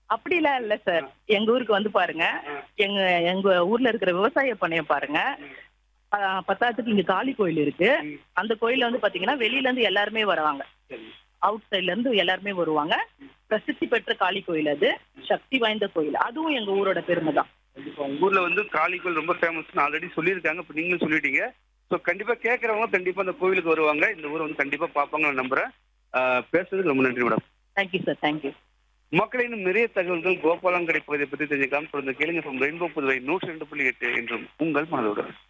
அப்படிலாம் இல்ல சார் எங்க ஊருக்கு வந்து பாருங்க எங்க எங்க ஊர்ல இருக்கிற விவசாய பண்ணையம் பாருங்க ஆஹ் பத்தாத்துக்கு இங்க காளி கோயில் இருக்கு அந்த கோயில்ல வந்து பாத்தீங்கன்னா வெளியில இருந்து எல்லாருமே வருவாங்க அவுட் சைட்ல இருந்து எல்லாருமே வருவாங்க பிரசித்தி பெற்ற காளி கோயில் அது சக்தி வாய்ந்த கோயில் அதுவும் எங்க ஊரோட பெருமை தான் கண்டிப்பா உங்க ஊர்ல வந்து காளி கோயில் ரொம்ப ஃபேமஸ் ஆல்ரெடி சொல்லியிருக்காங்க இப்போ நீங்களும் சொல்லிட்டீங்க ஸோ கண்டிப்பா கேட்கறவங்க கண்டிப்பா அந்த கோவிலுக்கு வருவாங்க இந்த ஊரை வந்து கண்டிப்பா பார்ப்பாங்க நான் நம்புறேன் ஆஹ் பேசுறதுக்கு ரொம்ப நன்றி மேடம் தேங்க்யூ சார் தேங்க்யூ மக்கள் இன்னும் நிறைய தகவல்கள் கோபாலங்கடை பகுதியை பத்தி தெரிஞ்சுக்கலாம் தொடர்ந்து கேளுங்க ரெயின்போ புதுவை நூற்றி ரெண்டு புள்ளி எட்டு என்றும் உங்கள் மனதுடன்